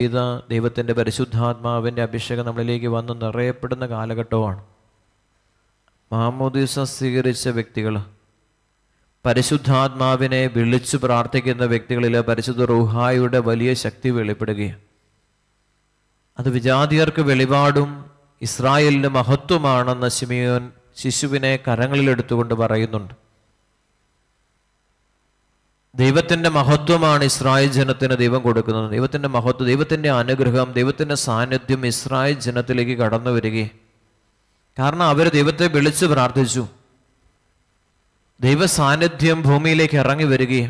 ചെയ്ത ദൈവത്തിൻ്റെ പരിശുദ്ധാത്മാവിൻ്റെ അഭിഷേകം നമ്മളിലേക്ക് വന്ന് നിറയപ്പെടുന്ന കാലഘട്ടമാണ് മാമോദീസ സ്വീകരിച്ച വ്യക്തികൾ പരിശുദ്ധാത്മാവിനെ വിളിച്ചു പ്രാർത്ഥിക്കുന്ന വ്യക്തികളിൽ പരിശുദ്ധ റുഹായുടെ വലിയ ശക്തി വെളിപ്പെടുകയാണ് അത് വിജാതിയർക്ക് വെളിപാടും ഇസ്രായേലിൻ്റെ മഹത്വമാണെന്ന് ശിമിയോൻ ശിശുവിനെ കരങ്ങളിലെടുത്തുകൊണ്ട് പറയുന്നുണ്ട് ദൈവത്തിൻ്റെ മഹത്വമാണ് ഇസ്രായേൽ ജനത്തിന് ദൈവം കൊടുക്കുന്നത് ദൈവത്തിൻ്റെ മഹത്വം ദൈവത്തിൻ്റെ അനുഗ്രഹം ദൈവത്തിൻ്റെ സാന്നിധ്യം ഇസ്രായേൽ ജനത്തിലേക്ക് കടന്നു വരികയും കാരണം അവർ ദൈവത്തെ വിളിച്ചു പ്രാർത്ഥിച്ചു ദൈവ സാന്നിധ്യം ഭൂമിയിലേക്ക് ഇറങ്ങി വരികയും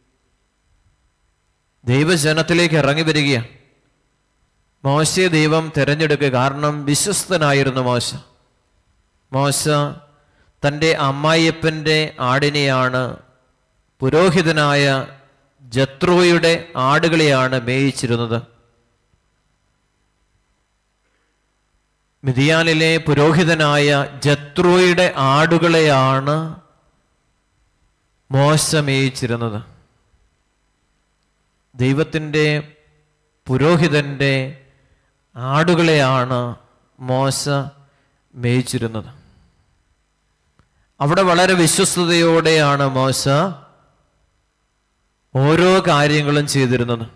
ദൈവജനത്തിലേക്ക് ഇറങ്ങി വരികയാണ് മോശയെ ദൈവം തിരഞ്ഞെടുക്കുക കാരണം വിശ്വസ്തനായിരുന്നു മോശ മോശ തൻ്റെ അമ്മായിയപ്പൻ്റെ ആടിനെയാണ് പുരോഹിതനായ ജത്രോയുടെ ആടുകളെയാണ് മേയിച്ചിരുന്നത് മിതിയാനിലെ പുരോഹിതനായ ജത്രോയുടെ ആടുകളെയാണ് മോശ മേയിച്ചിരുന്നത് ദൈവത്തിൻ്റെ പുരോഹിതൻ്റെ ആടുകളെയാണ് മോശ മേയിച്ചിരുന്നത് അവിടെ വളരെ വിശ്വസ്തയോടെയാണ് മോശ ഓരോ കാര്യങ്ങളും ചെയ്തിരുന്നത്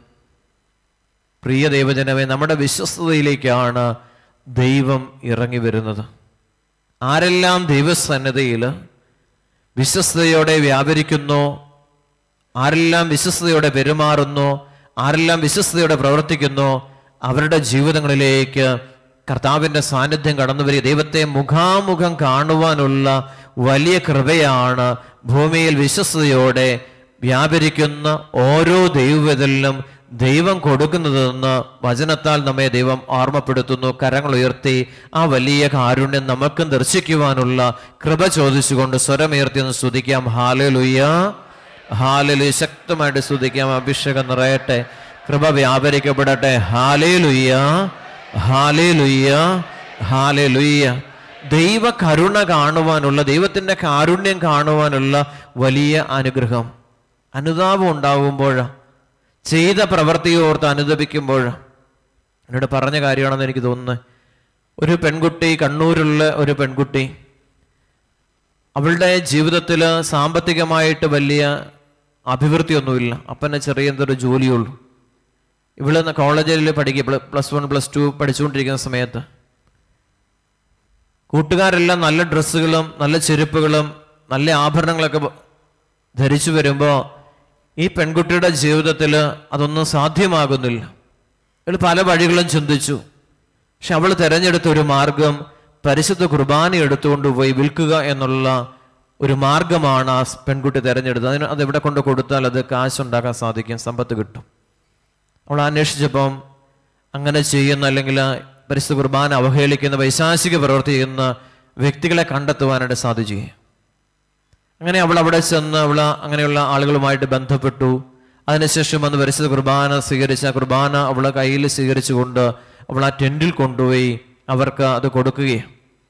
പ്രിയ ദൈവജനമേ നമ്മുടെ വിശ്വസ്തതയിലേക്കാണ് ദൈവം ഇറങ്ങി വരുന്നത് ആരെല്ലാം ദൈവസന്നദ്ധയിൽ വിശ്വസ്തയോടെ വ്യാപരിക്കുന്നോ ആരെല്ലാം വിശ്വസ്തയോടെ പെരുമാറുന്നോ ആരെല്ലാം വിശ്വസ്തയോടെ പ്രവർത്തിക്കുന്നോ അവരുടെ ജീവിതങ്ങളിലേക്ക് കർത്താവിൻ്റെ സാന്നിധ്യം കടന്നു വരിക ദൈവത്തെ മുഖാമുഖം കാണുവാനുള്ള വലിയ കൃപയാണ് ഭൂമിയിൽ വിശ്വസ്തയോടെ വ്യാപരിക്കുന്ന ഓരോ ദൈവത്തിലും ദൈവം കൊടുക്കുന്നതെന്ന് വചനത്താൽ നമ്മെ ദൈവം ഓർമ്മപ്പെടുത്തുന്നു കരങ്ങൾ ഉയർത്തി ആ വലിയ കാരുണ്യം നമുക്കും ദർശിക്കുവാനുള്ള കൃപ ചോദിച്ചുകൊണ്ട് സ്വരമുയർത്തി ഒന്ന് സ്തുതിക്കാം ഹാലലുയ്യ ഹാലലു ശക്തമായിട്ട് സ്തുതിക്കാം അഭിഷേകം നിറയട്ടെ കൃപ വ്യാപരിക്കപ്പെടട്ടെ ഹാലേ ലുയ്യ ഹാലേ ലുയ്യ ഹാലേ ലുയ്യ ദൈവ കരുണ കാണുവാനുള്ള ദൈവത്തിൻ്റെ കാരുണ്യം കാണുവാനുള്ള വലിയ അനുഗ്രഹം അനുതാപം ഉണ്ടാകുമ്പോഴാണ് ചെയ്ത പ്രവൃത്തിയോർത്ത് അനുദപിക്കുമ്പോൾ എന്നോട് പറഞ്ഞ കാര്യമാണെന്ന് എനിക്ക് തോന്നുന്നത് ഒരു പെൺകുട്ടി കണ്ണൂരുള്ള ഒരു പെൺകുട്ടി അവളുടെ ജീവിതത്തിൽ സാമ്പത്തികമായിട്ട് വലിയ അഭിവൃദ്ധിയൊന്നുമില്ല അപ്പനെ ചെറിയ എന്തൊരു ജോലിയുള്ളൂ ഇവള് കോളേജിൽ പഠിക്കുക പ്ലസ് വൺ പ്ലസ് ടു പഠിച്ചുകൊണ്ടിരിക്കുന്ന സമയത്ത് കൂട്ടുകാരെല്ലാം നല്ല ഡ്രസ്സുകളും നല്ല ചെരുപ്പുകളും നല്ല ആഭരണങ്ങളൊക്കെ ധരിച്ചു വരുമ്പോൾ ഈ പെൺകുട്ടിയുടെ ജീവിതത്തിൽ അതൊന്നും സാധ്യമാകുന്നില്ല അവൾ പല വഴികളും ചിന്തിച്ചു പക്ഷെ അവൾ തിരഞ്ഞെടുത്ത ഒരു മാർഗം പരിശുദ്ധ കുർബാന എടുത്തുകൊണ്ട് പോയി വിൽക്കുക എന്നുള്ള ഒരു മാർഗമാണ് ആ പെൺകുട്ടി തിരഞ്ഞെടുത്തത് അതിന് അത് എവിടെ കൊണ്ട് കൊടുത്താൽ അത് കാശുണ്ടാക്കാൻ സാധിക്കും സമ്പത്ത് കിട്ടും അവൾ അന്വേഷിച്ചപ്പം അങ്ങനെ ചെയ്യുന്ന അല്ലെങ്കിൽ പരിശുദ്ധ കുർബാന അവഹേളിക്കുന്ന വൈശാസിക പ്രവൃത്തി ചെയ്യുന്ന വ്യക്തികളെ കണ്ടെത്തുവാനായിട്ട് സാധിച്ചു അങ്ങനെ അവൾ അവിടെ ചെന്ന് അവൾ അങ്ങനെയുള്ള ആളുകളുമായിട്ട് ബന്ധപ്പെട്ടു അതിനുശേഷം വന്ന് പരിശുദ്ധ കുർബാന സ്വീകരിച്ച ആ കുർബാന അവളെ കയ്യിൽ സ്വീകരിച്ചുകൊണ്ട് അവൾ ആ ടെൻറ്റിൽ കൊണ്ടുപോയി അവർക്ക് അത് കൊടുക്കുകയും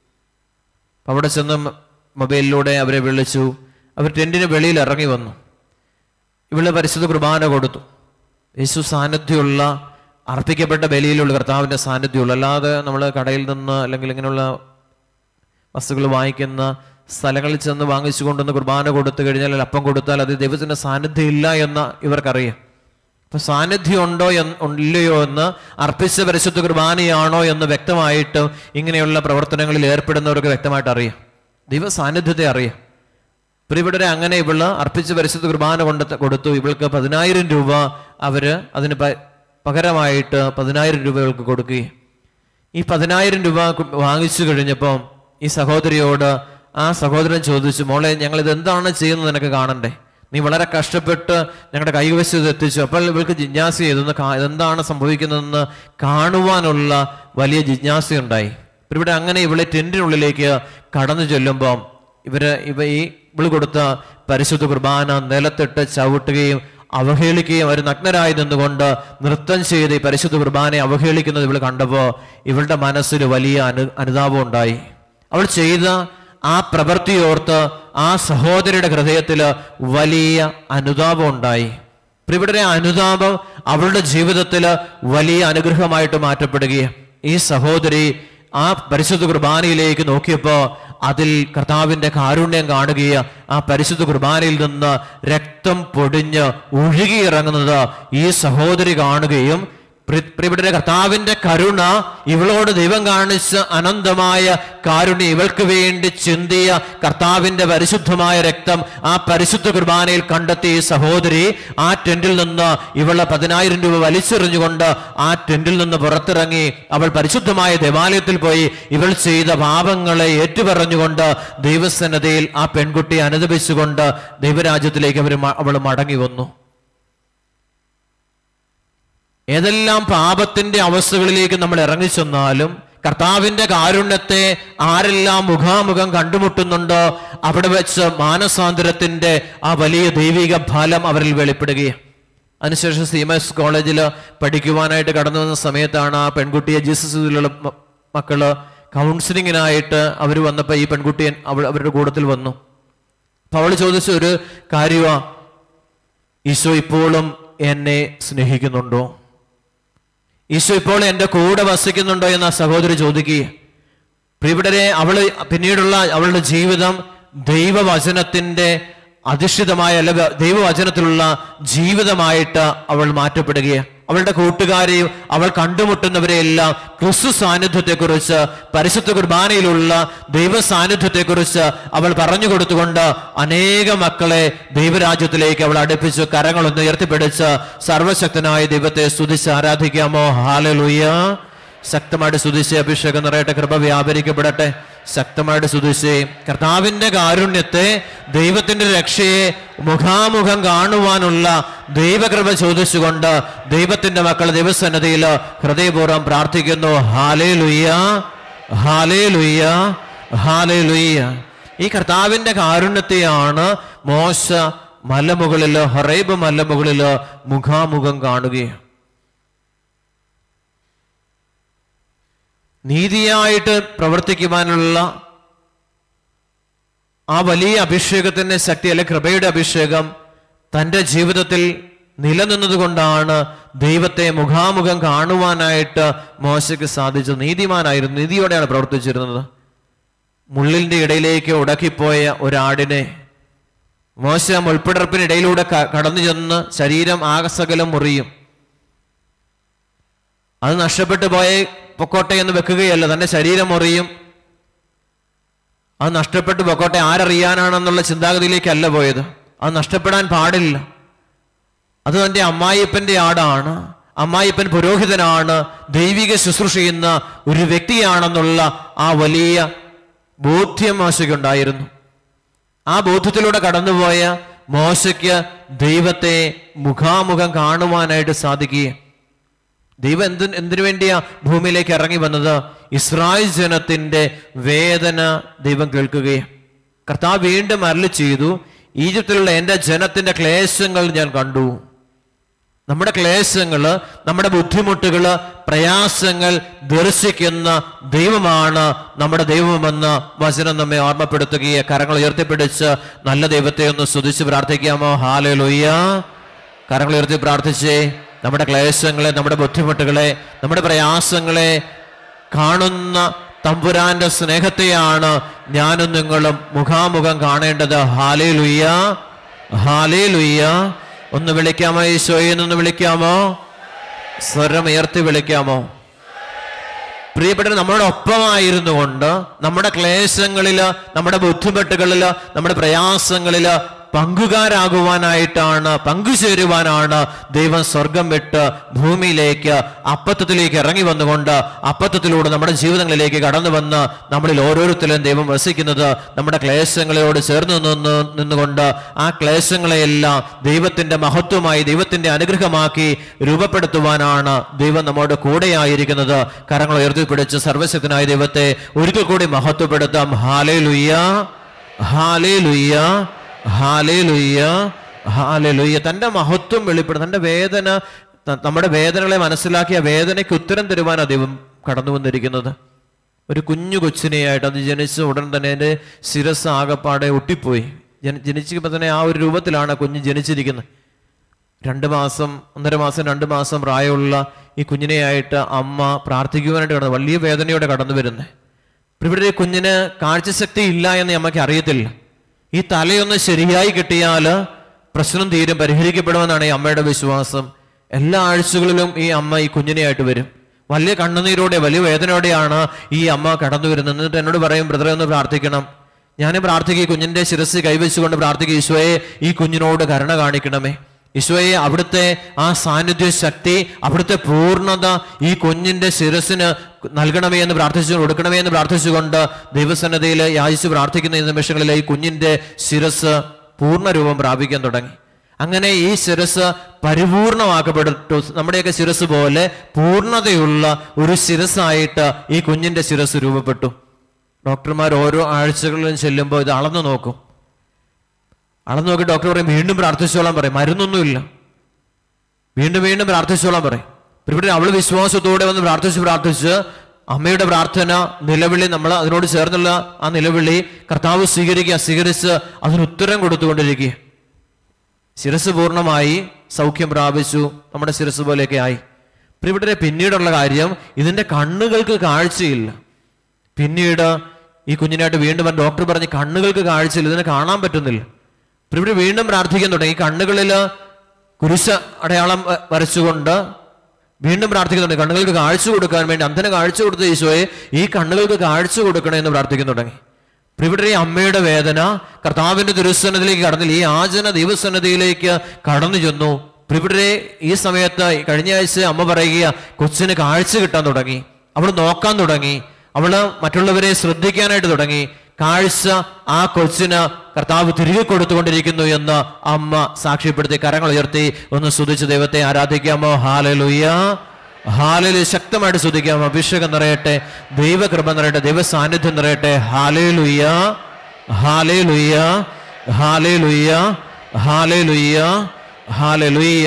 അവിടെ ചെന്ന് മൊബൈലിലൂടെ അവരെ വിളിച്ചു അവർ ടെൻറ്റിന് വെളിയിൽ ഇറങ്ങി വന്നു ഇവള് പരിശുദ്ധ കുർബാന കൊടുത്തു യേശു സാന്നിധ്യമുള്ള അർപ്പിക്കപ്പെട്ട ബലിയിലുള്ള കർത്താവിൻ്റെ സാന്നിധ്യമുള്ള അല്ലാതെ നമ്മൾ കടയിൽ നിന്ന് അല്ലെങ്കിൽ ഇങ്ങനെയുള്ള വസ്തുക്കൾ വാങ്ങിക്കുന്ന സ്ഥലങ്ങളിൽ ചെന്ന് വാങ്ങിച്ചു കൊണ്ടുവന്ന് കുർബാന കൊടുത്തു കഴിഞ്ഞാൽ അല്ലെങ്കിൽ അപ്പം കൊടുത്താൽ അത് ദൈവത്തിൻ്റെ സാന്നിധ്യം ഇല്ല എന്ന് ഇവർക്കറിയാം അപ്പൊ സാന്നിധ്യം ഉണ്ടോ എന്ന് ഇല്ലയോ എന്ന് അർപ്പിച്ച പരിശുദ്ധ കുർബാനയാണോ എന്ന് വ്യക്തമായിട്ട് ഇങ്ങനെയുള്ള പ്രവർത്തനങ്ങളിൽ ഏർപ്പെടുന്നവർക്ക് വ്യക്തമായിട്ട് അറിയാം ദൈവ സാന്നിധ്യത്തെ അറിയാം പ്രിയപ്പെട്ടവരെ അങ്ങനെ ഇവള് അർപ്പിച്ച പരിശുദ്ധ കുർബാന കൊണ്ട് കൊടുത്തു ഇവൾക്ക് പതിനായിരം രൂപ അവര് അതിന് പകരമായിട്ട് പതിനായിരം രൂപ ഇവൾക്ക് കൊടുക്കുകയും ഈ പതിനായിരം രൂപ വാങ്ങിച്ചു കഴിഞ്ഞപ്പോൾ ഈ സഹോദരിയോട് ആ സഹോദരൻ ചോദിച്ചു മോളെ ഞങ്ങൾ ഇത് എന്താണ് ചെയ്യുന്നത് നിനക്ക് കാണണ്ടേ നീ വളരെ കഷ്ടപ്പെട്ട് ഞങ്ങളുടെ കൈവശം ഇത് എത്തിച്ചു അപ്പോൾ ഇവൾക്ക് ജിജ്ഞാസ ചെയ്തൊന്ന് ഇതെന്താണ് സംഭവിക്കുന്നതെന്ന് കാണുവാനുള്ള വലിയ ജിജ്ഞാസയുണ്ടായി ഇവിടെ അങ്ങനെ ഇവളെ ടെന്റിനുള്ളിലേക്ക് കടന്നു ചെല്ലുമ്പോൾ ഇവര് ഇവ ഈ ഇവള് കൊടുത്ത പരിശുദ്ധ കുർബാന നിലത്തിട്ട് ചവിട്ടുകയും അവഹേളിക്കുകയും അവർ നഗ്നരായി നിന്നുകൊണ്ട് നൃത്തം ചെയ്ത് ഈ പരിശുദ്ധ കുർബാനയെ അവഹേളിക്കുന്നത് ഇവൾ കണ്ടപ്പോൾ ഇവളുടെ മനസ്സിൽ വലിയ അനു അനുതാപം ഉണ്ടായി അവൾ ചെയ്ത ആ പ്രവൃത്തിയോർത്ത് ആ സഹോദരിയുടെ ഹൃദയത്തിൽ വലിയ അനുതാപം ഉണ്ടായി പ്രിയപ്പെട്ടവരെ അനുതാപം അവളുടെ ജീവിതത്തിൽ വലിയ അനുഗ്രഹമായിട്ട് മാറ്റപ്പെടുകയാണ് ഈ സഹോദരി ആ പരിശുദ്ധ കുർബാനയിലേക്ക് നോക്കിയപ്പോ അതിൽ കർത്താവിന്റെ കാരുണ്യം കാണുകയും ആ പരിശുദ്ധ കുർബാനയിൽ നിന്ന് രക്തം പൊടിഞ്ഞ് ഒഴുകിയിറങ്ങുന്നത് ഈ സഹോദരി കാണുകയും പ്രി- പ്രിയപ്പെട്ടവരെ കർത്താവിന്റെ കരുണ ഇവളോട് ദൈവം കാണിച്ച അനന്തമായ കാരുണ്യം ഇവൾക്ക് വേണ്ടി ചിന്തിയ കർത്താവിന്റെ പരിശുദ്ധമായ രക്തം ആ പരിശുദ്ധ കുർബാനയിൽ കണ്ടെത്തിയ ഈ സഹോദരി ആ ടെന്റിൽ നിന്ന് ഇവളെ പതിനായിരം രൂപ വലിച്ചെറിഞ്ഞുകൊണ്ട് ആ ടെന്റിൽ നിന്ന് പുറത്തിറങ്ങി അവൾ പരിശുദ്ധമായ ദേവാലയത്തിൽ പോയി ഇവൾ ചെയ്ത പാപങ്ങളെ ഏറ്റുപറഞ്ഞുകൊണ്ട് ദൈവസന്നതയിൽ ആ പെൺകുട്ടിയെ അനുദപിച്ചുകൊണ്ട് ദൈവരാജ്യത്തിലേക്ക് അവർ അവൾ മടങ്ങി വന്നു ഏതെല്ലാം പാപത്തിന്റെ അവസ്ഥകളിലേക്ക് നമ്മൾ ഇറങ്ങിച്ചെന്നാലും കർത്താവിന്റെ കാരുണ്യത്തെ ആരെല്ലാം മുഖാമുഖം കണ്ടുമുട്ടുന്നുണ്ടോ അവിടെ വെച്ച് മാനസാന്തരത്തിന്റെ ആ വലിയ ദൈവിക ഫലം അവരിൽ വെളിപ്പെടുകയാണ് അതിനുശേഷം സി എം എസ് കോളേജിൽ പഠിക്കുവാനായിട്ട് കടന്നു വന്ന സമയത്താണ് ആ പെൺകുട്ടിയെ ജീസസിലുള്ള മ- മക്കള് കൗൺസിലിങ്ങിനായിട്ട് അവർ വന്നപ്പോൾ ഈ പെൺകുട്ടി അവൾ അവരുടെ കൂട്ടത്തിൽ വന്നു അപ്പൊ അവൾ ചോദിച്ച ഒരു കാര്യമാ ഈശോ ഇപ്പോഴും എന്നെ സ്നേഹിക്കുന്നുണ്ടോ ഈശോ ഇപ്പോൾ എൻ്റെ കൂടെ വസിക്കുന്നുണ്ടോ എന്ന് ആ സഹോദരി ചോദിക്കുക പ്രിയപ്പെട്ടരെ അവള് പിന്നീടുള്ള അവളുടെ ജീവിതം ദൈവവചനത്തിന്റെ അധിഷ്ഠിതമായ അല്ല ദൈവവചനത്തിലുള്ള ജീവിതമായിട്ട് അവൾ മാറ്റപ്പെടുകയാണ് അവളുടെ കൂട്ടുകാരെയും അവൾ കണ്ടുമുട്ടുന്നവരെയെല്ലാം ക്രിസ്തു സാന്നിധ്യത്തെക്കുറിച്ച് പരിശുദ്ധ കുർബാനയിലുള്ള ദൈവ സാന്നിധ്യത്തെക്കുറിച്ച് അവൾ പറഞ്ഞു കൊടുത്തുകൊണ്ട് അനേക മക്കളെ ദൈവരാജ്യത്തിലേക്ക് അവൾ അടുപ്പിച്ച് കരങ്ങളൊന്ന് ഉയർത്തിപ്പിടിച്ച് സർവശക്തനായ ദൈവത്തെ സ്തുതിച്ച് ആരാധിക്കാമോ ഹാലലുയ്യ ശക്തമായിട്ട് സ്തുതിച്ച് അഭിഷേകം നിറയട്ടെ കൃപ വ്യാപരിക്കപ്പെടട്ടെ ശക്തമായിട്ട് സ്തുതിച്ച് കർത്താവിന്റെ കാരുണ്യത്തെ ദൈവത്തിന്റെ രക്ഷയെ മുഖാമുഖം കാണുവാനുള്ള ദൈവകൃപ ചോദിച്ചുകൊണ്ട് ദൈവത്തിന്റെ മക്കൾ ദൈവസന്നതിയിൽ ഹൃദയപൂർവ്വം പ്രാർത്ഥിക്കുന്നു ഹാലേ ലുയ്യ ഹാലേ ലുയ്യ ഹാലേ ലുയ്യ ഈ കർത്താവിന്റെ കാരുണ്യത്തെയാണ് മോശ മലമുകളില് ഹറൈബ് മലമുകളില് മുഖാമുഖം കാണുകയാണ് നീതിയായിട്ട് പ്രവർത്തിക്കുവാനുള്ള ആ വലിയ അഭിഷേകത്തിന്റെ ശക്തി അല്ലെ കൃപയുടെ അഭിഷേകം തൻ്റെ ജീവിതത്തിൽ നിലനിന്നതുകൊണ്ടാണ് ദൈവത്തെ മുഖാമുഖം കാണുവാനായിട്ട് മോശയ്ക്ക് സാധിച്ചത് നീതിമാനായിരുന്നു നീതിയോടെയാണ് പ്രവർത്തിച്ചിരുന്നത് മുള്ളിന്റെ ഇടയിലേക്ക് ഉടക്കിപ്പോയ ഒരാടിനെ മോശ മുൾപ്പിടർപ്പിനിടയിലൂടെ ക- കടന്നു ചെന്ന് ശരീരം ആകസകലം മുറിയും അത് നഷ്ടപ്പെട്ടു പോയ പൊക്കോട്ടെ എന്ന് വെക്കുകയല്ല തന്റെ ശരീരം മുറിയും അത് നഷ്ടപ്പെട്ടു പൊക്കോട്ടെ ആരറിയാനാണെന്നുള്ള ചിന്താഗതിയിലേക്കല്ല പോയത് അത് നഷ്ടപ്പെടാൻ പാടില്ല അത് തന്റെ അമ്മായിപ്പന്റെ ആടാണ് അമ്മായിപ്പൻ പുരോഹിതനാണ് ദൈവിക ശുശ്രൂഷ ചെയ്യുന്ന ഒരു വ്യക്തിയാണെന്നുള്ള ആ വലിയ ബോധ്യം മോശയ്ക്കുണ്ടായിരുന്നു ആ ബോധ്യത്തിലൂടെ കടന്നുപോയ മോശയ്ക്ക് ദൈവത്തെ മുഖാമുഖം കാണുവാനായിട്ട് സാധിക്കുകയും ദൈവം എന്തി എന്തിനു വേണ്ടിയാ ഭൂമിയിലേക്ക് ഇറങ്ങി വന്നത് ഇസ്രായേൽ ജനത്തിന്റെ വേദന ദൈവം കേൾക്കുകയും കർത്താവ് വീണ്ടും അരളി ചെയ്തു ഈജിപ്തിലുള്ള എൻ്റെ ജനത്തിന്റെ ക്ലേശങ്ങൾ ഞാൻ കണ്ടു നമ്മുടെ ക്ലേശങ്ങള് നമ്മുടെ ബുദ്ധിമുട്ടുകള് പ്രയാസങ്ങൾ ദർശിക്കുന്ന ദൈവമാണ് നമ്മുടെ ദൈവമെന്ന് വചനം നമ്മെ ഓർമ്മപ്പെടുത്തുകയെ കരങ്ങൾ ഉയർത്തിപ്പിടിച്ച് നല്ല ദൈവത്തെ ഒന്ന് സ്തുതിച്ച് പ്രാർത്ഥിക്കാമോ ഹാലേ ലൊയ്യ കരങ്ങൾ ഉയർത്തി പ്രാർത്ഥിച്ചേ നമ്മുടെ ക്ലേശങ്ങളെ നമ്മുടെ ബുദ്ധിമുട്ടുകളെ നമ്മുടെ പ്രയാസങ്ങളെ കാണുന്ന തമ്പുരാന്റെ സ്നേഹത്തെയാണ് ഞാനും നിങ്ങളും മുഖാമുഖം കാണേണ്ടത് ഹാലേ ലുയ്യ ഹാലേ ലുയ്യ ഒന്ന് വിളിക്കാമോ ഈശോയെ ഒന്ന് വിളിക്കാമോ സ്വരം ഉയർത്തി വിളിക്കാമോ പ്രിയപ്പെട്ട നമ്മുടെ ഒപ്പമായിരുന്നു കൊണ്ട് നമ്മുടെ ക്ലേശങ്ങളില് നമ്മുടെ ബുദ്ധിമുട്ടുകളില് നമ്മുടെ പ്രയാസങ്ങളില് പങ്കുകാരാകുവാനായിട്ടാണ് പങ്കുചേരുവാനാണ് ദൈവം സ്വർഗം വിട്ട് ഭൂമിയിലേക്ക് അപ്പത്തത്തിലേക്ക് ഇറങ്ങി വന്നുകൊണ്ട് അപ്പത്തത്തിലൂടെ നമ്മുടെ ജീവിതങ്ങളിലേക്ക് കടന്നു വന്ന് നമ്മളിൽ ഓരോരുത്തരും ദൈവം വസിക്കുന്നത് നമ്മുടെ ക്ലേശങ്ങളോട് ചേർന്ന് നിന്ന് നിന്നുകൊണ്ട് ആ ക്ലേശങ്ങളെയെല്ലാം ദൈവത്തിന്റെ മഹത്വമായി ദൈവത്തിന്റെ അനുഗ്രഹമാക്കി രൂപപ്പെടുത്തുവാനാണ് ദൈവം നമ്മോട് കൂടെയായിരിക്കുന്നത് കരങ്ങൾ ഉയർത്തിപ്പിടിച്ച് സർവശക്തനായ ദൈവത്തെ ഒരിക്കൽ കൂടി മഹത്വപ്പെടുത്താം ഹാലേ ലുയ്യ ഹാലേ ലുയ്യ ഹാലേ ലുയ്യ ഹാലേ ലുയ്യ തന്റെ മഹത്വം വെളിപ്പെടും തന്റെ വേദന ത- നമ്മുടെ വേദനകളെ മനസ്സിലാക്കിയ വേദനയ്ക്ക് ഉത്തരം തരുവാനാണ് ദൈവം കടന്നു വന്നിരിക്കുന്നത് ഒരു കുഞ്ഞു കൊച്ചിനെയായിട്ട് അത് ജനിച്ച ഉടൻ തന്നെ എൻ്റെ ശിരസ് ആകപ്പാടെ ഒട്ടിപ്പോയി ജന ജനിച്ചപ്പോൾ തന്നെ ആ ഒരു രൂപത്തിലാണ് ആ കുഞ്ഞ് ജനിച്ചിരിക്കുന്നത് രണ്ട് മാസം ഒന്നര മാസം രണ്ട് മാസം പ്രായമുള്ള ഈ കുഞ്ഞിനെയായിട്ട് അമ്മ പ്രാർത്ഥിക്കുവാനായിട്ട് കടന്നു വലിയ വേദനയോടെ കടന്നു വരുന്നത് ഇവിടെ ഈ കുഞ്ഞിന് കാഴ്ചശക്തി ഇല്ല എന്ന് അമ്മയ്ക്ക് അറിയത്തില്ല ഈ തലയൊന്ന് ശരിയായി കിട്ടിയാൽ പ്രശ്നം തീരും പരിഹരിക്കപ്പെടുമെന്നാണ് ഈ അമ്മയുടെ വിശ്വാസം എല്ലാ ആഴ്ചകളിലും ഈ അമ്മ ഈ കുഞ്ഞിനെയായിട്ട് വരും വലിയ കണ്ണുനീരോടെ വലിയ വേദനയോടെയാണ് ഈ അമ്മ കടന്നു വരുന്നത് എന്നിട്ട് എന്നോട് പറയും ബ്രദറെ ഒന്ന് പ്രാർത്ഥിക്കണം ഞാൻ പ്രാർത്ഥിക്കുക ഈ കുഞ്ഞിന്റെ ശിരസ് കൈവച്ചുകൊണ്ട് പ്രാർത്ഥിക്കുക ഈശോയെ ഈ കുഞ്ഞിനോട് കരുണ കാണിക്കണമേ ഈശോയെ അവിടുത്തെ ആ സാന്നിധ്യ ശക്തി അവിടുത്തെ പൂർണ്ണത ഈ കുഞ്ഞിന്റെ ശിരസിന് നൽകണമേ എന്ന് പ്രാർത്ഥിച്ചു കൊടുക്കണമേ എന്ന് പ്രാർത്ഥിച്ചുകൊണ്ട് ദൈവസന്നതയിൽ യാചിച്ച് പ്രാർത്ഥിക്കുന്ന ഈ നിമിഷങ്ങളിൽ ഈ കുഞ്ഞിന്റെ ശിരസ് പൂർണ്ണ രൂപം പ്രാപിക്കാൻ തുടങ്ങി അങ്ങനെ ഈ ശിരസ് പരിപൂർണമാക്കപ്പെട്ടു നമ്മുടെയൊക്കെ ശിരസ് പോലെ പൂർണ്ണതയുള്ള ഒരു ശിരസായിട്ട് ഈ കുഞ്ഞിന്റെ ശിരസ് രൂപപ്പെട്ടു ഡോക്ടർമാർ ഓരോ ആഴ്ചകളിലും ചെല്ലുമ്പോൾ ഇത് അളന്നു നോക്കും അളന്നു നോക്കി ഡോക്ടർ പറയും വീണ്ടും പ്രാർത്ഥിച്ചോളാൻ പറയും മരുന്നൊന്നുമില്ല വീണ്ടും വീണ്ടും പ്രാർത്ഥിച്ചോളാൻ പറയും ഇവിടെ അവള് വിശ്വാസത്തോടെ വന്ന് പ്രാർത്ഥിച്ച് പ്രാർത്ഥിച്ച് അമ്മയുടെ പ്രാർത്ഥന നിലവിളി നമ്മൾ അതിനോട് ചേർന്നുള്ള ആ നിലവിളി കർത്താവ് സ്വീകരിക്കുക സ്വീകരിച്ച് അതിന് ഉത്തരം കൊടുത്തുകൊണ്ടിരിക്കുക ശിരസ് പൂർണ്ണമായി സൗഖ്യം പ്രാപിച്ചു നമ്മുടെ ശിരസ് പോലെയൊക്കെ ആയി ഇവിടെ പിന്നീടുള്ള കാര്യം ഇതിന്റെ കണ്ണുകൾക്ക് കാഴ്ചയില്ല പിന്നീട് ഈ കുഞ്ഞിനായിട്ട് വീണ്ടും വന്ന് ഡോക്ടർ പറഞ്ഞ് കണ്ണുകൾക്ക് കാഴ്ചയില്ല ഇതിനെ കാണാൻ പറ്റുന്നില്ല ഇവിടെ വീണ്ടും പ്രാർത്ഥിക്കാൻ തുടങ്ങി കണ്ണുകളിൽ കുരിശ അടയാളം വ- വരച്ചുകൊണ്ട് വീണ്ടും പ്രാർത്ഥിക്കുന്നുണ്ട് കണ്ണുകൾക്ക് കാഴ്ച കൊടുക്കാൻ വേണ്ടി അന്ധന് കാഴ്ച കൊടുത്ത ഈശോയെ ഈ കണ്ണുകൾക്ക് കാഴ്ച കൊടുക്കണേ എന്ന് പ്രാർത്ഥിക്കാൻ തുടങ്ങി ഇവിടെ ഈ അമ്മയുടെ വേദന കർത്താവിന്റെ തിരുസന്നതിലേക്ക് കടന്നില്ല ഈ ആചന ദൈവസന്നതിയിലേക്ക് കടന്നു ചെന്നു ഇവിടെ ഈ സമയത്ത് കഴിഞ്ഞ ആഴ്ച അമ്മ പറയുക കൊച്ചിന് കാഴ്ച കിട്ടാൻ തുടങ്ങി അവൾ നോക്കാൻ തുടങ്ങി അവള് മറ്റുള്ളവരെ ശ്രദ്ധിക്കാനായിട്ട് തുടങ്ങി കാഴ്ച ആ കൊച്ചിന് കർത്താവ് തിരികെ കൊടുത്തുകൊണ്ടിരിക്കുന്നു എന്ന് അമ്മ സാക്ഷ്യപ്പെടുത്തി കരങ്ങൾ ഉയർത്തി ഒന്ന് സ്തുതിച്ച് ദൈവത്തെ ആരാധിക്കാമോ ഹാലലുയ്യ ഹാലലു ശക്തമായിട്ട് സ്തുതിക്കാമോ അഭിഷേകം നിറയട്ടെ ദൈവകൃപ നിറയട്ടെ ദൈവ സാന്നിധ്യം നിറയട്ടെ ഹാലേലുയ്യ ഹാലേലുയ്യ ഹാലേലുയ്യ ഹാലേലുയ്യ ഹാലേലുയ്യ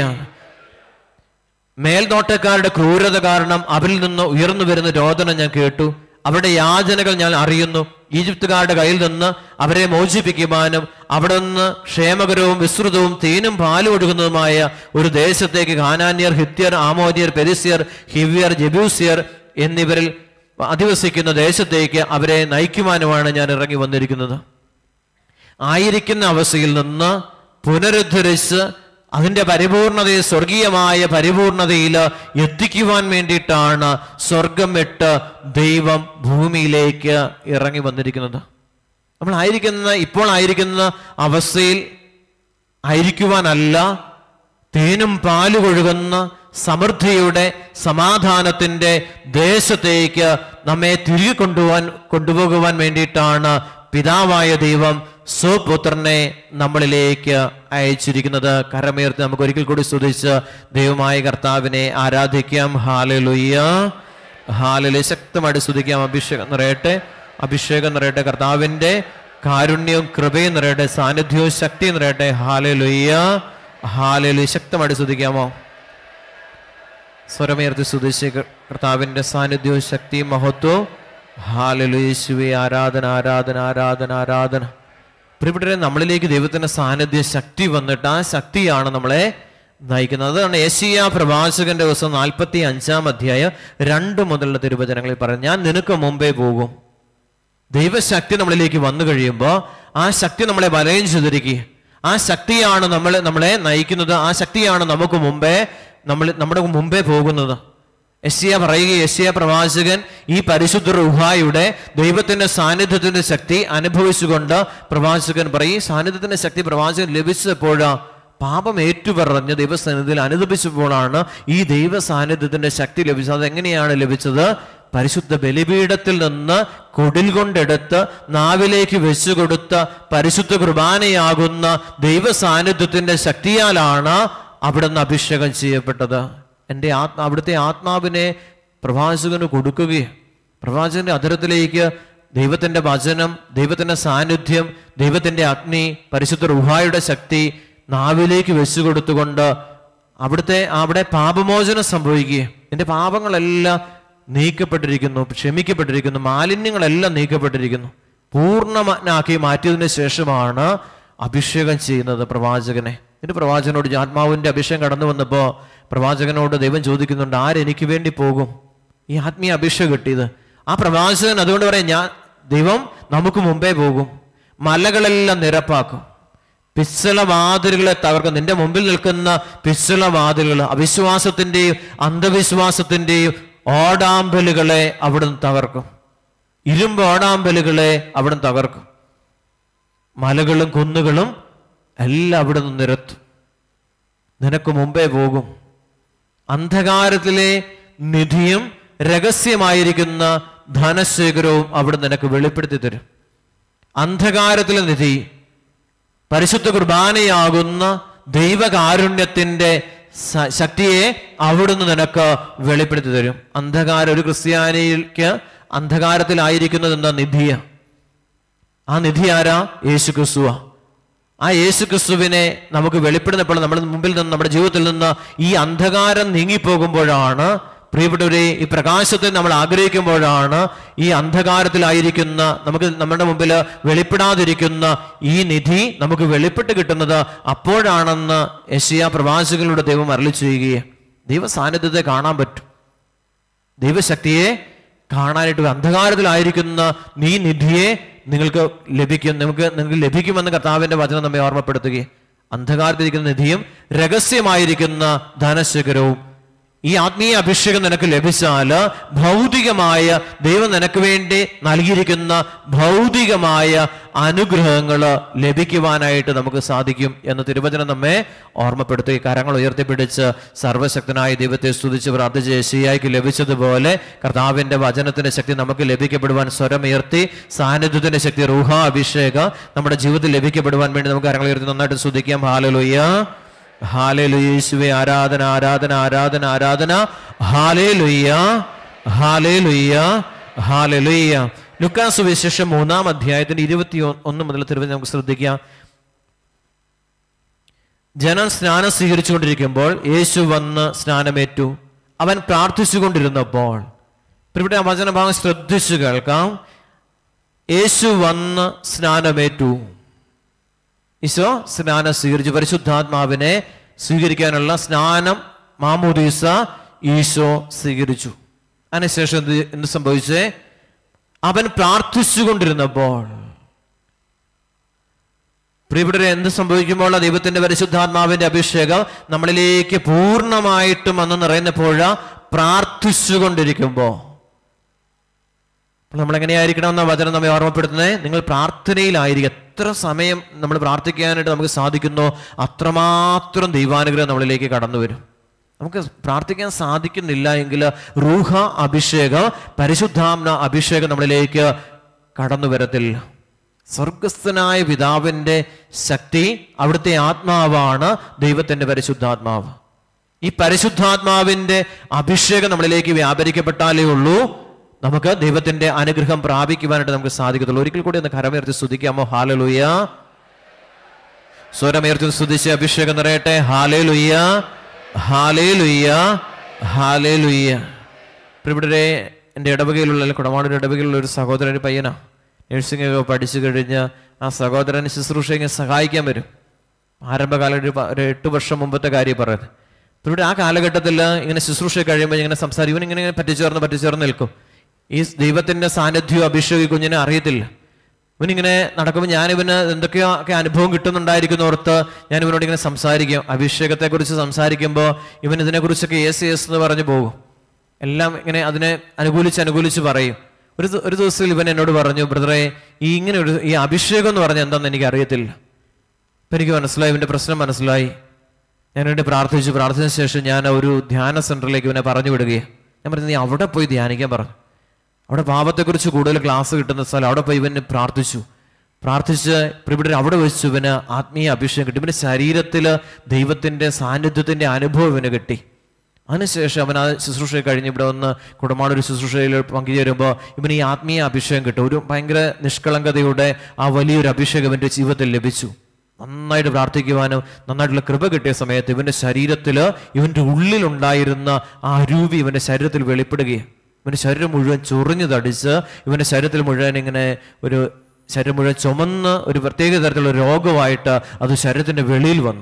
മേൽനോട്ടക്കാരുടെ ക്രൂരത കാരണം അവരിൽ നിന്ന് ഉയർന്നു വരുന്ന രോദനം ഞാൻ കേട്ടു അവരുടെ യാചനകൾ ഞാൻ അറിയുന്നു ഈജിപ്തുകാരുടെ കയ്യിൽ നിന്ന് അവരെ മോചിപ്പിക്കുവാനും അവിടെ നിന്ന് ക്ഷേമകരവും വിസ്തൃതവും തേനും പാലും ഒഴുകുന്നതുമായ ഒരു ദേശത്തേക്ക് ഖാനാന്യർ ഹിത്യർ ആമോദിയർ പെരിസ്യർ ഹിവ്യർ ജബൂസിയർ എന്നിവരിൽ അധിവസിക്കുന്ന ദേശത്തേക്ക് അവരെ നയിക്കുവാനുമാണ് ഞാൻ ഇറങ്ങി വന്നിരിക്കുന്നത് ആയിരിക്കുന്ന അവസ്ഥയിൽ നിന്ന് പുനരുദ്ധരിച്ച് അതിന്റെ പരിപൂർണതയെ സ്വർഗീയമായ പരിപൂർണതയിൽ എത്തിക്കുവാൻ വേണ്ടിയിട്ടാണ് സ്വർഗം വിട്ട് ദൈവം ഭൂമിയിലേക്ക് ഇറങ്ങി വന്നിരിക്കുന്നത് നമ്മൾ ആയിരിക്കുന്ന ഇപ്പോൾ ആയിരിക്കുന്ന അവസ്ഥയിൽ ആയിരിക്കുവാനല്ല തേനും പാല് കൊഴുകുന്ന സമൃദ്ധിയുടെ സമാധാനത്തിന്റെ ദേശത്തേക്ക് നമ്മെ തിരികെ കൊണ്ടുപോകാൻ കൊണ്ടുപോകുവാൻ വേണ്ടിയിട്ടാണ് പിതാവായ ദൈവം സ്വപുത്രനെ നമ്മളിലേക്ക് അയച്ചിരിക്കുന്നത് കരമേർത്ത് നമുക്ക് ഒരിക്കൽ കൂടി സ്തുതിച്ച് ദൈവമായ കർത്താവിനെ ആരാധിക്കാം ഹാലലുയ്യ ഹാലലു ശക്തമായിട്ട് സ്തുതിക്കാം അഭിഷേകം നിറയട്ടെ അഭിഷേകം നിറയട്ടെ കർത്താവിന്റെ കാരുണ്യവും കൃപയും നിറയട്ടെ സാന്നിധ്യവും ശക്തിയും നിറയട്ടെ ഹാലലുയ്യ ഹാലലു ശക്തമായിട്ട് സ്തുതിക്കാമോ സ്വരമേർത്തി സ്തുതിച്ച് കർത്താവിന്റെ സാന്നിധ്യവും ശക്തിയും മഹത്വവും ഹാലലു യേശുവെ ആരാധന ആരാധന ആരാധന ആരാധന പ്രിയപ്പെട്ടവരെ നമ്മളിലേക്ക് ദൈവത്തിന്റെ സാന്നിധ്യ ശക്തി വന്നിട്ട് ആ ശക്തിയാണ് നമ്മളെ നയിക്കുന്നത് അതാണ് ഏഷ്യ പ്രവാചകന്റെ ദിവസം നാൽപ്പത്തി അഞ്ചാം അധ്യായം രണ്ട് മുതലുള്ള തിരുവചനങ്ങളിൽ പറയുന്നത് ഞാൻ നിനക്ക് മുമ്പേ പോകും ദൈവശക്തി നമ്മളിലേക്ക് വന്നു കഴിയുമ്പോൾ ആ ശക്തി നമ്മളെ വലയം ചെയ്തിരിക്കുക ആ ശക്തിയാണ് നമ്മൾ നമ്മളെ നയിക്കുന്നത് ആ ശക്തിയാണ് നമുക്ക് മുമ്പേ നമ്മൾ നമ്മുടെ മുമ്പേ പോകുന്നത് യശിയ പറയുക യശിയ പ്രവാചകൻ ഈ പരിശുദ്ധ റുഹായുടെ ദൈവത്തിന്റെ സാന്നിധ്യത്തിന്റെ ശക്തി അനുഭവിച്ചുകൊണ്ട് പ്രവാചകൻ പറയും ഈ സാന്നിധ്യത്തിന്റെ ശക്തി പ്രവാചകൻ ലഭിച്ചപ്പോഴാ പാപം ഏറ്റുപറഞ്ഞ് ദൈവസന്നിധിയിൽ അനുദപിച്ചപ്പോഴാണ് ഈ ദൈവ സാന്നിധ്യത്തിന്റെ ശക്തി ലഭിച്ചത് അതെങ്ങനെയാണ് ലഭിച്ചത് പരിശുദ്ധ ബലിപീഠത്തിൽ നിന്ന് കൊടിൽ കൊണ്ടെടുത്ത് നാവിലേക്ക് വെച്ചു കൊടുത്ത പരിശുദ്ധ കുർബാനയാകുന്ന ദൈവ സാന്നിധ്യത്തിന്റെ ശക്തിയാലാണ് അവിടുന്ന് അഭിഷേകം ചെയ്യപ്പെട്ടത് എൻ്റെ ആത്മാ അവിടുത്തെ ആത്മാവിനെ പ്രവാചകന് കൊടുക്കുകയും പ്രവാചകന്റെ അധരത്തിലേക്ക് ദൈവത്തിന്റെ വചനം ദൈവത്തിന്റെ സാന്നിധ്യം ദൈവത്തിന്റെ അഗ്നി പരിശുദ്ധ റുഹായുടെ ശക്തി നാവിലേക്ക് വെച്ചു കൊടുത്തുകൊണ്ട് അവിടുത്തെ അവിടെ പാപമോചനം സംഭവിക്കുകയും എൻ്റെ പാപങ്ങളെല്ലാം നീക്കപ്പെട്ടിരിക്കുന്നു ക്ഷമിക്കപ്പെട്ടിരിക്കുന്നു മാലിന്യങ്ങളെല്ലാം നീക്കപ്പെട്ടിരിക്കുന്നു പൂർണ്ണമാക്കി മാറ്റിയതിന് ശേഷമാണ് അഭിഷേകം ചെയ്യുന്നത് പ്രവാചകനെ എന്നിട്ട് പ്രവാചകനോട് ആത്മാവിന്റെ അഭിഷേകം കടന്നു വന്നപ്പോൾ പ്രവാചകനോട് ദൈവം ചോദിക്കുന്നുണ്ട് ആരെനിക്ക് വേണ്ടി പോകും ഈ ആത്മീയ അഭിഷേകം കിട്ടിയത് ആ പ്രവാചകൻ അതുകൊണ്ട് പറയാം ഞാൻ ദൈവം നമുക്ക് മുമ്പേ പോകും മലകളെല്ലാം നിരപ്പാക്കും പിച്ചള വാതിലുകളെ തകർക്കും നിന്റെ മുമ്പിൽ നിൽക്കുന്ന പിച്ചള വാതിലുകൾ അവിശ്വാസത്തിന്റെയും അന്ധവിശ്വാസത്തിന്റെയും ഓടാമ്പലുകളെ അവിടുന്ന് തകർക്കും ഇരുമ്പ് ഓടാമ്പലുകളെ അവിടുന്ന് തകർക്കും മലകളും കുന്നുകളും എല്ലാം അവിടുന്ന് നിരത്തും നിനക്ക് മുമ്പേ പോകും അന്ധകാരത്തിലെ നിധിയും രഹസ്യമായിരിക്കുന്ന ധനശേഖരവും അവിടെ നിനക്ക് വെളിപ്പെടുത്തി തരും അന്ധകാരത്തിലെ നിധി പരിശുദ്ധ കുർബാനയാകുന്ന ദൈവകാരുണ്യത്തിന്റെ സ- ശക്തിയെ അവിടുന്ന് നിനക്ക് വെളിപ്പെടുത്തി തരും അന്ധകാരം ഒരു ക്രിസ്ത്യാനിക്ക് അന്ധകാരത്തിലായിരിക്കുന്നത് എന്താ നിധിയ ആ നിധി ആരാ യേശു ക്രിസ്തുവ ആ യേശു ക്രിസ്തുവിനെ നമുക്ക് വെളിപ്പെടുന്നപ്പോൾ നമ്മുടെ മുമ്പിൽ നിന്ന് നമ്മുടെ ജീവിതത്തിൽ നിന്ന് ഈ അന്ധകാരം നീങ്ങിപ്പോകുമ്പോഴാണ് പ്രിയപ്പെട്ടവരെ ഈ പ്രകാശത്തെ നമ്മൾ ആഗ്രഹിക്കുമ്പോഴാണ് ഈ അന്ധകാരത്തിലായിരിക്കുന്ന നമുക്ക് നമ്മുടെ മുമ്പിൽ വെളിപ്പെടാതിരിക്കുന്ന ഈ നിധി നമുക്ക് വെളിപ്പെട്ട് കിട്ടുന്നത് അപ്പോഴാണെന്ന് യശിയ പ്രവാചകങ്ങളുടെ ദൈവം അരളി ചെയ്യുകയെ ദൈവ സാന്നിധ്യത്തെ കാണാൻ പറ്റും ദൈവശക്തിയെ കാണാനായിട്ട് അന്ധകാരത്തിലായിരിക്കുന്ന നീ നിധിയെ നിങ്ങൾക്ക് ലഭിക്കും നമുക്ക് നിങ്ങൾക്ക് ലഭിക്കുമെന്ന് കർത്താവിന്റെ വചനം നമ്മെ ഓർമ്മപ്പെടുത്തുകയും അന്ധകാരത്തിരിക്കുന്ന നിധിയും രഹസ്യമായിരിക്കുന്ന ധനശേഖരവും ഈ ആത്മീയ അഭിഷേകം നിനക്ക് ലഭിച്ചാൽ ഭൗതികമായ ദൈവം നിനക്ക് വേണ്ടി നൽകിയിരിക്കുന്ന ഭൗതികമായ അനുഗ്രഹങ്ങൾ ലഭിക്കുവാനായിട്ട് നമുക്ക് സാധിക്കും എന്ന് തിരുവചനം നമ്മെ ഓർമ്മപ്പെടുത്തി കരങ്ങൾ ഉയർത്തിപ്പിടിച്ച് സർവശക്തനായ ദൈവത്തെ സ്തുതിച്ച് പ്രാർത്ഥിച്ച് യേശയ്യായിക്ക് ലഭിച്ചതുപോലെ കർത്താവിന്റെ വചനത്തിന്റെ ശക്തി നമുക്ക് ലഭിക്കപ്പെടുവാൻ സ്വരമുയർത്തി സാന്നിധ്യത്തിന്റെ ശക്തി റൂഹ അഭിഷേക നമ്മുടെ ജീവിതത്തിൽ ലഭിക്കപ്പെടുവാൻ വേണ്ടി നമുക്ക് കരങ്ങൾ ഉയർത്തി നന്നായിട്ട് സ്തുതിക്കാം ഹാലലുയ്യ ഹാലേലുയ്യ യേശുവേ ആരാധന ആരാധന ആരാധന ആരാധന ഹാലേലുയ്യ ഹാലേലുയ്യ ഹാലേലുയ്യ ലുക്കാസ് വിശേഷം മൂന്നാം അധ്യായത്തിന്റെ ഇരുപത്തി ഒന്ന് മുതൽ തിരുവനന്തപുരം നമുക്ക് ശ്രദ്ധിക്കാം ജനം സ്നാനം സ്വീകരിച്ചുകൊണ്ടിരിക്കുമ്പോൾ യേശു വന്ന് സ്നാനമേറ്റു അവൻ പ്രാർത്ഥിച്ചുകൊണ്ടിരുന്നപ്പോൾ ഇവിടെ ആ വചനഭാഗം ശ്രദ്ധിച്ചു കേൾക്കാം യേശു വന്ന് സ്നാനമേറ്റു ഈശോ സ്നാനം സ്വീകരിച്ചു പരിശുദ്ധാത്മാവിനെ സ്വീകരിക്കാനുള്ള സ്നാനം മാമോദീസ ഈശോ സ്വീകരിച്ചു അതിനുശേഷം എന്ത് എന്ത് സംഭവിച്ചേ അവൻ പ്രാർത്ഥിച്ചുകൊണ്ടിരുന്നപ്പോൾ പ്രിയപ്പെട്ടവരെ എന്ത് സംഭവിക്കുമ്പോൾ ദൈവത്തിന്റെ പരിശുദ്ധാത്മാവിന്റെ അഭിഷേകം നമ്മളിലേക്ക് പൂർണ്ണമായിട്ടും വന്ന് നിറയുന്നപ്പോൾ പ്രാർത്ഥിച്ചുകൊണ്ടിരിക്കുമ്പോൾ അപ്പോൾ നമ്മൾ എങ്ങനെയായിരിക്കണം എന്ന വചനം നമ്മെ ഓർമ്മപ്പെടുത്തുന്നത് നിങ്ങൾ പ്രാർത്ഥനയിലായിരിക്കും എത്ര സമയം നമ്മൾ പ്രാർത്ഥിക്കാനായിട്ട് നമുക്ക് സാധിക്കുന്നോ അത്രമാത്രം ദൈവാനുഗ്രഹം നമ്മളിലേക്ക് കടന്നു വരും നമുക്ക് പ്രാർത്ഥിക്കാൻ സാധിക്കുന്നില്ല എങ്കിൽ റൂഹ അഭിഷേകം പരിശുദ്ധാംന അഭിഷേകം നമ്മളിലേക്ക് കടന്നു വരത്തില്ല സ്വർഗസ്ഥനായ പിതാവിൻ്റെ ശക്തി അവിടുത്തെ ആത്മാവാണ് ദൈവത്തിൻ്റെ പരിശുദ്ധാത്മാവ് ഈ പരിശുദ്ധാത്മാവിൻ്റെ അഭിഷേകം നമ്മളിലേക്ക് വ്യാപരിക്കപ്പെട്ടാലേ ഉള്ളൂ നമുക്ക് ദൈവത്തിന്റെ അനുഗ്രഹം പ്രാപിക്കുവാനായിട്ട് നമുക്ക് സാധിക്കത്തുള്ളൂ ഒരിക്കൽ കൂടി ഒന്ന് കരമേർത്തി സ്തുതിക്കാമോ ഹാലലുയ്യ സ്വരമേർത്തി സ്തുതിച്ച് അഭിഷേകം നിറയട്ടെ ഹാലേ ലുയ്യ ഹാലേ ലുയ്യ ഹാലേ ലുയ്യ ഇവിടെ എൻ്റെ ഇടവകയിലുള്ള അല്ലെങ്കിൽ കുടമാടൊരു ഇടവകയിലുള്ള ഒരു സഹോദരൻ ഒരു പയ്യനാ നഴ്സിംഗ് ഒക്കെ പഠിച്ചു കഴിഞ്ഞ് ആ സഹോദരന് ശുശ്രൂഷ ഇങ്ങനെ സഹായിക്കാൻ വരും ആരംഭകാലം ഒരു പ- ഒരു എട്ട് വർഷം മുമ്പത്തെ കാര്യം പറയുന്നത് ഇപ്പൊ ഇവിടെ ആ കാലഘട്ടത്തിൽ ഇങ്ങനെ ശുശ്രൂഷ കഴിയുമ്പോൾ ഇങ്ങനെ സംസാരിക്കും ഇവൻ ഇങ്ങനെ പറ്റിച്ചേർന്ന് പറ്റിച്ചേർന്ന് നിൽക്കും ഈ ദൈവത്തിന്റെ സാന്നിധ്യവും അഭിഷേകം ഈ കുഞ്ഞിനെ അറിയത്തില്ല ഇവനിങ്ങനെ നടക്കുമ്പോൾ ഞാൻ ഇവന് എന്തൊക്കെയോ ഒക്കെ അനുഭവം കിട്ടുന്നുണ്ടായിരിക്കുന്ന ഓർത്ത് ഞാൻ ഇവനോട് ഇങ്ങനെ സംസാരിക്കും അഭിഷേകത്തെക്കുറിച്ച് സംസാരിക്കുമ്പോൾ ഇവൻ ഇതിനെക്കുറിച്ചൊക്കെ യേസ് യേസ് എന്ന് പറഞ്ഞു പോകും എല്ലാം ഇങ്ങനെ അതിനെ അനുകൂലിച്ച് അനുകൂലിച്ച് പറയും ഒരു ദി- ഒരു ദിവസത്തിൽ ഇവൻ എന്നോട് പറഞ്ഞു ബ്രദറെ ഈ ഇങ്ങനെ ഒരു ഈ അഭിഷേകം എന്ന് പറഞ്ഞാൽ എന്താണെന്ന് എനിക്ക് അറിയത്തില്ല അപ്പൊ എനിക്ക് മനസ്സിലായി ഇവന്റെ പ്രശ്നം മനസ്സിലായി ഞാൻ വേണ്ടി പ്രാർത്ഥിച്ചു പ്രാർത്ഥിച്ച ശേഷം ഞാൻ ഒരു ധ്യാന സെന്ററിലേക്ക് ഇവനെ പറഞ്ഞു വിടുകയാണ് ഞാൻ പറഞ്ഞു നീ അവിടെ പോയി ധ്യാനിക്കാൻ പറഞ്ഞു അവിടെ പാപത്തെക്കുറിച്ച് കൂടുതൽ ക്ലാസ് കിട്ടുന്ന സ്ഥലം അവിടെ പോയി ഇവന് പ്രാർത്ഥിച്ചു പ്രാർത്ഥിച്ച് ഇവിടെ അവിടെ വെച്ച് ഇവന് ആത്മീയ അഭിഷേകം കിട്ടി ഇവന്റെ ശരീരത്തിൽ ദൈവത്തിന്റെ സാന്നിധ്യത്തിന്റെ അനുഭവം ഇവന് കിട്ടി അതിനുശേഷം അവൻ ആ ശുശ്രൂഷ കഴിഞ്ഞ് ഇവിടെ വന്ന് കുടമാടൊരു ശുശ്രൂഷയിൽ പങ്കുചേരുമ്പോൾ ഇവന് ഈ ആത്മീയ അഭിഷേകം കിട്ടും ഒരു ഭയങ്കര നിഷ്കളങ്കതയുടെ ആ വലിയൊരു അഭിഷേകം ഇവന്റെ ജീവിതത്തിൽ ലഭിച്ചു നന്നായിട്ട് പ്രാർത്ഥിക്കുവാനും നന്നായിട്ടുള്ള കൃപ കിട്ടിയ സമയത്ത് ഇവന്റെ ശരീരത്തിൽ ഇവന്റെ ഉള്ളിലുണ്ടായിരുന്ന ആ അരൂപി ഇവന്റെ ശരീരത്തിൽ വെളിപ്പെടുകയും ഇവന്റെ ശരീരം മുഴുവൻ ചൊറിഞ്ഞു തടിച്ച് ഇവന്റെ ശരീരത്തിൽ മുഴുവൻ ഇങ്ങനെ ഒരു ശരീരം മുഴുവൻ ചുമന്ന് ഒരു പ്രത്യേക തരത്തിലുള്ള രോഗമായിട്ട് അത് ശരീരത്തിന്റെ വെളിയിൽ വന്നു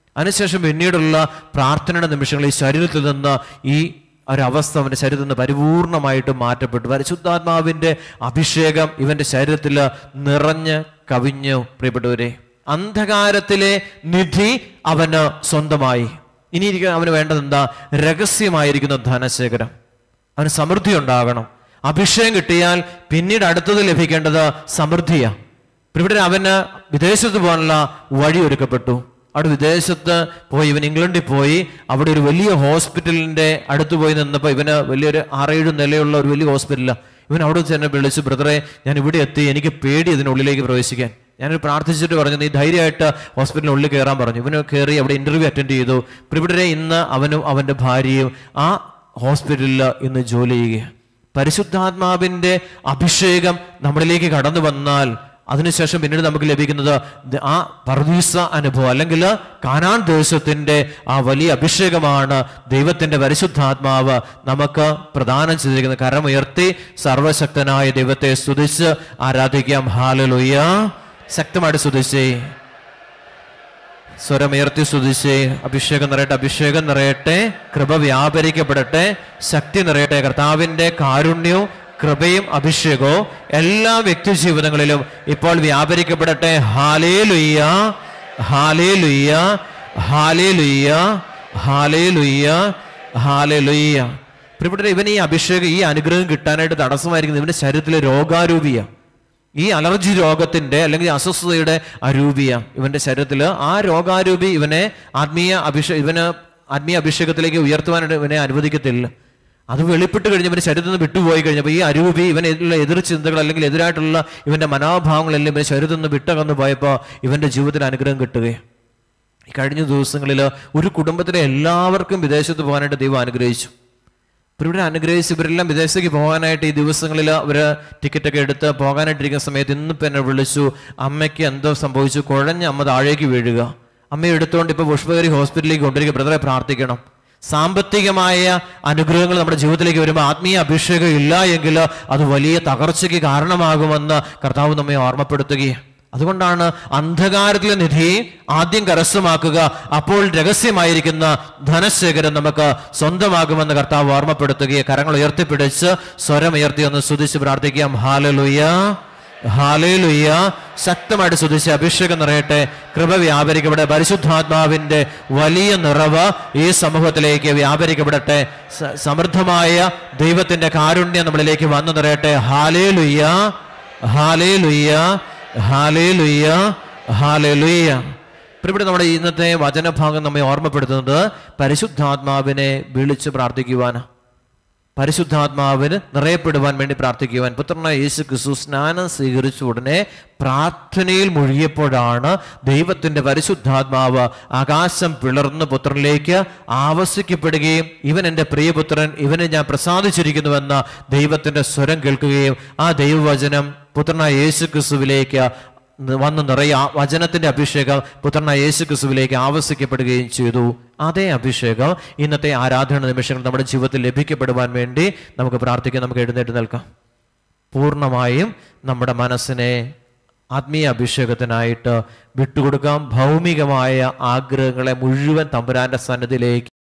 അതിനുശേഷം പിന്നീടുള്ള പ്രാർത്ഥനയുടെ നിമിഷങ്ങൾ ഈ ശരീരത്തിൽ നിന്ന് ഈ ഒരവസ്ഥ അവൻ്റെ ശരീരത്തിൽ നിന്ന് പരിപൂർണമായിട്ട് മാറ്റപ്പെട്ടു പരിശുദ്ധാത്മാവിൻ്റെ അഭിഷേകം ഇവൻ്റെ ശരീരത്തിൽ നിറഞ്ഞ് കവിഞ്ഞു പ്രിയപ്പെട്ടവരെ അന്ധകാരത്തിലെ നിധി അവന് സ്വന്തമായി ഇനിയിരിക്കുന്ന അവന് വേണ്ടത് എന്താ രഹസ്യമായിരിക്കുന്ന ധനശേഖരം അവന് സമൃദ്ധി ഉണ്ടാകണം അഭിഷേകം കിട്ടിയാൽ പിന്നീട് അടുത്തത് ലഭിക്കേണ്ടത് സമൃദ്ധിയാണ് ഇവിടെ അവന് വിദേശത്ത് പോകാനുള്ള വഴി ഒരുക്കപ്പെട്ടു അവിടെ വിദേശത്ത് പോയി ഇവൻ ഇംഗ്ലണ്ടിൽ പോയി അവിടെ ഒരു വലിയ ഹോസ്പിറ്റലിന്റെ അടുത്ത് പോയി നിന്നപ്പോൾ ഇവന് വലിയൊരു ആറേഴ് നിലയുള്ള ഒരു വലിയ ഹോസ്പിറ്റലാണ് ഇവൻ അവിടെ ചെന്ന് വിളിച്ചു ബ്രദറെ ഞാൻ ഇവിടെ എത്തി എനിക്ക് പേടി ഇതിനുള്ളിലേക്ക് പ്രവേശിക്കാൻ ഞാൻ പ്രാർത്ഥിച്ചിട്ട് പറഞ്ഞു നീ ധൈര്യമായിട്ട് ഹോസ്പിറ്റലിന് ഉള്ളിൽ കയറാൻ പറഞ്ഞു ഇവന് കയറി അവിടെ ഇന്റർവ്യൂ അറ്റൻഡ് ചെയ്തു ഇവിടെ ഇന്ന് അവനും അവന്റെ ഭാര്യയും ആ ഹോസ്പിറ്റലിൽ ഇന്ന് ജോലി ചെയ്യുക പരിശുദ്ധാത്മാവിന്റെ അഭിഷേകം നമ്മളിലേക്ക് കടന്നു വന്നാൽ അതിനുശേഷം പിന്നീട് നമുക്ക് ലഭിക്കുന്നത് ദ- ആ പർദീസ അനുഭവം അല്ലെങ്കിൽ കാനാൻ ദേശത്തിന്റെ ആ വലിയ അഭിഷേകമാണ് ദൈവത്തിന്റെ പരിശുദ്ധാത്മാവ് നമുക്ക് പ്രദാനം ചെയ്തിരിക്കുന്നത് കരമുയർത്തി സർവശക്തനായ ദൈവത്തെ സ്തുതിച്ച് ആരാധിക്കാം ഹാലലുയ്യ ശക്തമായിട്ട് സ്തുതിച്ചേ സ്വരമുയർത്തി സ്തുതിച്ച് അഭിഷേകം നിറയട്ടെ അഭിഷേകം നിറയട്ടെ കൃപ വ്യാപരിക്കപ്പെടട്ടെ ശക്തി നിറയട്ടെ കർത്താവിന്റെ കാരുണ്യവും കൃപയും അഭിഷേകവും എല്ലാ വ്യക്തി ജീവിതങ്ങളിലും ഇപ്പോൾ വ്യാപരിക്കപ്പെടട്ടെ ഹാലേ ലുയ്യ ഹാലേ ലുയ്യ ഹാലേ ലുയ്യ ഹാലേ ലുയ്യ ഹാലേ ലുയ്യ പ്രിയപ്പെട്ട ഇവൻ ഈ അഭിഷേകം ഈ അനുഗ്രഹം കിട്ടാനായിട്ട് തടസ്സമായിരിക്കുന്നത് ഇവന്റെ ശരീരത്തിലെ രോഗാരൂപിയാണ് ഈ അലർജി രോഗത്തിന്റെ അല്ലെങ്കിൽ അസ്വസ്ഥതയുടെ അരൂപിയ ഇവന്റെ ശരീരത്തിൽ ആ രോഗാരൂപി ഇവനെ ആത്മീയ അഭിഷേ ഇവന് ആത്മീയ അഭിഷേകത്തിലേക്ക് ഉയർത്തുവാനായിട്ട് ഇവനെ അനുവദിക്കത്തില്ല അത് വെളിപ്പെട്ട് കഴിഞ്ഞവന്റെ ശരീരത്തിൽ നിന്ന് വിട്ടുപോയി കഴിഞ്ഞപ്പോൾ ഈ അരൂപി ഇവനെതിലുള്ള എതിർ ചിന്തകൾ അല്ലെങ്കിൽ എതിരായിട്ടുള്ള ഇവന്റെ മനോഭാവങ്ങളെല്ലാം ഇവന്റെ ശരീരത്തിൽ നിന്ന് വിട്ടകന്നു പോയപ്പോൾ ഇവന്റെ ജീവിതത്തിൽ അനുഗ്രഹം കിട്ടുകയും ഈ കഴിഞ്ഞ ദിവസങ്ങളിൽ ഒരു കുടുംബത്തിലെ എല്ലാവർക്കും വിദേശത്ത് പോകാനായിട്ട് ദൈവം അനുഗ്രഹിച്ചു അപ്പോൾ ഇവിടെ അനുഗ്രഹിച്ച് ഇവരെല്ലാം വിദേശത്തേക്ക് പോകാനായിട്ട് ഈ ദിവസങ്ങളിൽ അവർ ടിക്കറ്റൊക്കെ എടുത്ത് പോകാനായിട്ടിരിക്കുന്ന സമയത്ത് ഇന്നിപ്പോൾ എന്നെ വിളിച്ചു അമ്മയ്ക്ക് എന്തോ സംഭവിച്ചു കുഴഞ്ഞ് അമ്മ താഴേക്ക് വീഴുക അമ്മയെ എടുത്തുകൊണ്ട് ഇപ്പോൾ പുഷ്പഗിരി ഹോസ്പിറ്റലിലേക്ക് കൊണ്ടിരിക്കുക ബ്രദറെ പ്രാർത്ഥിക്കണം സാമ്പത്തികമായ അനുഗ്രഹങ്ങൾ നമ്മുടെ ജീവിതത്തിലേക്ക് വരുമ്പോൾ ആത്മീയ അഭിഷേകം ഇല്ല എങ്കിൽ അത് വലിയ തകർച്ചയ്ക്ക് കാരണമാകുമെന്ന് കർത്താവ് നമ്മെ ഓർമ്മപ്പെടുത്തുകയും അതുകൊണ്ടാണ് അന്ധകാരത്തിലെ നിധി ആദ്യം കരസ്ഥമാക്കുക അപ്പോൾ രഹസ്യമായിരിക്കുന്ന ധനശേഖരം നമുക്ക് സ്വന്തമാകുമെന്ന് കർത്താവ് ഓർമ്മപ്പെടുത്തുകയും കരങ്ങൾ ഉയർത്തിപ്പിടിച്ച് സ്വരം ഉയർത്തി ഒന്ന് സ്തുതിച്ച് പ്രാർത്ഥിക്കാം ഹാലലുയ്യ ഹാലേലുയ്യ ശക്തമായിട്ട് സ്തുതിച്ച് അഭിഷേകം നിറയട്ടെ കൃപ വ്യാപരിക്കപ്പെടെ പരിശുദ്ധാത്മാവിന്റെ വലിയ നിറവ് ഈ സമൂഹത്തിലേക്ക് വ്യാപരിക്കപ്പെടട്ടെ സ- സമൃദ്ധമായ ദൈവത്തിന്റെ കാരുണ്യം നമ്മളിലേക്ക് വന്നു നിറയട്ടെ ഹാലേലുയ്യ ഹാലേലുയ്യ ഹാലേലുയ്യ ഹാലേലുയ്യ ഇവിടെ നമ്മുടെ ഇന്നത്തെ വചനഭാഗം നമ്മെ ഓർമ്മപ്പെടുത്തുന്നത് പരിശുദ്ധാത്മാവിനെ വിളിച്ച് പ്രാർത്ഥിക്കുവാനാണ് പരിശുദ്ധാത്മാവിന് നിറയപ്പെടുവാൻ വേണ്ടി പ്രാർത്ഥിക്കുവാൻ പുത്രനായ യേശു ക്രിസ്തു സ്നാനം സ്വീകരിച്ച ഉടനെ പ്രാർത്ഥനയിൽ മുഴുകിയപ്പോഴാണ് ദൈവത്തിന്റെ പരിശുദ്ധാത്മാവ് ആകാശം പിളർന്ന് പുത്രനിലേക്ക് ആവസിക്കപ്പെടുകയും ഇവൻ എൻ്റെ പ്രിയപുത്രൻ ഇവനെ ഞാൻ പ്രസാദിച്ചിരിക്കുന്നുവെന്ന ദൈവത്തിന്റെ സ്വരം കേൾക്കുകയും ആ ദൈവവചനം പുത്രനായ യേശു ക്രിസ്തുവിലേക്ക് വന്ന് നിറയെ ആ വചനത്തിന്റെ അഭിഷേകം പുത്രനായ യേശു ക്രിസ്തുവിലേക്ക് ആവസിക്കപ്പെടുകയും ചെയ്തു അതേ അഭിഷേകം ഇന്നത്തെ ആരാധന നിമിഷങ്ങൾ നമ്മുടെ ജീവിതത്തിൽ ലഭിക്കപ്പെടുവാൻ വേണ്ടി നമുക്ക് പ്രാർത്ഥിക്കാം നമുക്ക് എഴുന്നേറ്റ് നിൽക്കാം പൂർണ്ണമായും നമ്മുടെ മനസ്സിനെ ആത്മീയ അഭിഷേകത്തിനായിട്ട് വിട്ടുകൊടുക്കാം ഭൗമികമായ ആഗ്രഹങ്ങളെ മുഴുവൻ തമ്പുരാന്റെ സന്നിധിയിലേക്ക്